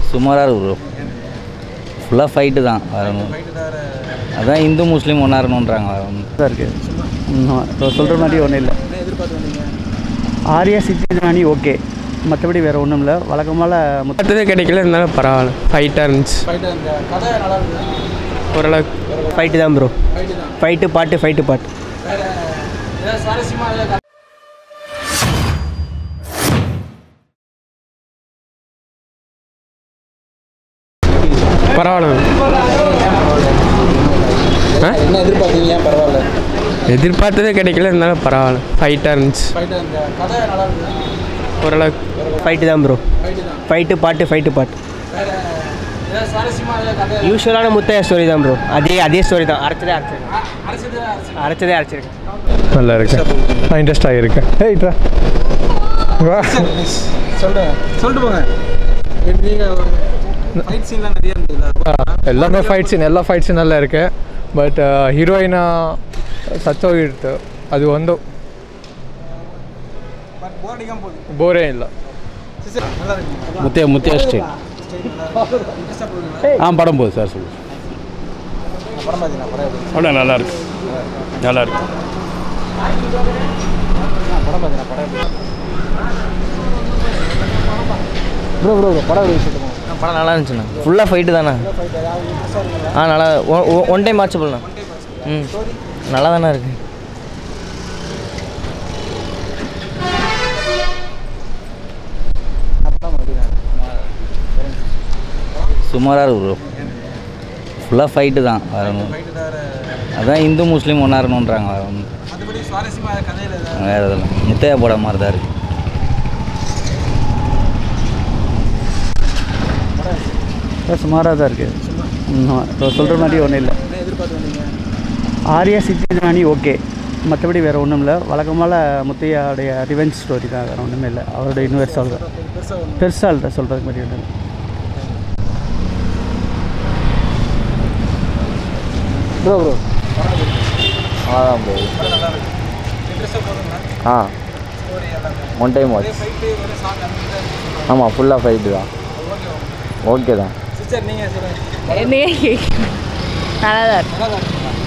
சுமாராக இருக்கு ப்ரோ ஃபுல்லாக ஃபைட்டு தான் வேற ஒன்றும் அதான் இந்து முஸ்லீம் ஒன்றா இருக்கணுன்றாங்க வேற ஒன்றும் தான் இருக்குது சொல்கிற மாதிரி ஒன்றும் இல்லை ஆர்யா சித்திராணி ஓகே மற்றபடி வேறு ஒன்றும் இல்லை வழக்கமான முத்த பார்த்ததே கிடைக்கல இருந்தாலும் பரவாயில்ல ஃபைட்டாக இருந்துச்சு ஓரளவுக்கு ஃபைட்டு தான் ப்ரோ ஃபைட்டு பாட்டு ஃபைட்டு பாட்டு பரவாயில்ல ஆ என்ன எதிர்பார்த்தீங்க ஏன் பரவாயில்ல எதிர்பார்த்ததே கிடைக்கல இருந்தாலும் பரவாயில்ல ஃபைட்டாக இருந்துச்சு ஃபைட்டு அந்த கதை நல்லா இருந்தது ஓரளவுக்கு ஃபைட்டு தான் ப்ரோ ஃபைட்டு தான் ஃபைட்டு பாட்டு ஃபைட்டு பாட்டு வேறு ஏதாவது சுவாரஸ்யமாக ஏதாவது கதை யூஸ்வலான முத்தையா ஸ்டோரி தான் ப்ரோ அதே அதே ஸ்டோரி தான் அரைச்சதே அரைச்சது அரைச்சது அரைச்சது அரைச்சதே அரைச்சிருக்கு நல்லா இருக்கு நான் இன்ட்ரெஸ்ட் ஆகியிருக்கேன் ஏய் ட்ரா வா சொல்கிறேன் சொல்லிட்டு போங்க நீங்கள் ஃபைட் சீன்லாம் நிறைய இருந்தது எல்லாமே ಫೈಟ್ ಸೀನ್ ಎಲ್ಲ ಫೈಟ್ ಸೀನ್ ಎಲ್ಲ ಇருக்கு ಬಟ್ ಹೀರೋಯಿನ ಸತ್ತೋಗಿರ್ತು ಅದು ಒಂದು பட் போர் அடிக்காமல் போகுது ಬೋರೇ ಇಲ್ಲ சிஸ்டர் நல்லா இருக்குங்க முத்தியா முத்தியா ஸ்டைல் இன்ட்ரெஸ்டாக போகுதுங்களா ஆ படம் போகுது சார் சொல்லு படம் பார்த்தீங்களா படம் எப்படி படம் நல்லா இருக்கு நல்லா இருக்கு படம் பார்த்தீங்களா படம் எப்படி ப்ரோ ப்ரோ ப்ரோ படம் எப்படி சொல்லுங்க படம் நல்லா இருந்துச்சுண்ணா ஃபுல்லாக ஃபைட்டு தானே ஆ நல்லா ஒன் டைம் வாட்ச் பண்ணலாம் ம் நல்லா தானே இருக்கு சுமாராக இருக்கு ப்ரோ ஃபுல்லாக ஃபைட்டு தான் வேற ஒன்றும் ஃபைட்டு வேறு அதான் இந்து முஸ்லீம் ஒன்றா இருக்கணுன்றாங்க வேற ஒன்றும் மற்றபடி சுவாரஸ்யமாக கதையில் ஏதாவது வேறு இதெல்லாம் முத்தையா படம் மாதிரி தான் இருக்குது சுமாராக தான் இருக்குது சொல்கிற மாதிரி ஒன்றும் இல்லை என்ன எதிர்பார்த்து வந்தீங்க ஆர்யா சித்திராணி ஓகே மற்றபடி வேறு ஒன்றும் இல்லை வழக்கமான முத்தையாவுடைய ரிவெஞ்ச் ஸ்டோரி தான் வேறு ஒன்றுமே இல்லை அவருடைய யூனிவர்ஸ் தான் பெருசாக ஒன்று பெருசாக இல்லை சொல்கிறதுக்கு மாதிரி ஒன்றும் இல்லை ப்ரோ ப்ரோ அதான் போகுது படம் நல்லா இருக்கு இன்ட்ரெஸ்டாக போதுங்களா ஆ ஸ்டோரி எல்லாமே ஒன் டைம் ஒரே வாட்ச் ஃபைட்டு ஒரே சாங் அந்த மாதிரி தான் இருக்கு. ஆமாம் ஃபுல்லாக ஃபைட்டு தான் ஓகே ஓகே தான் சிஸ்டர் நீங்கள் சொல்லுங்கள் என்னையே நல்லா தான் இருக்கு நல்லா தான் இருக்குங்களா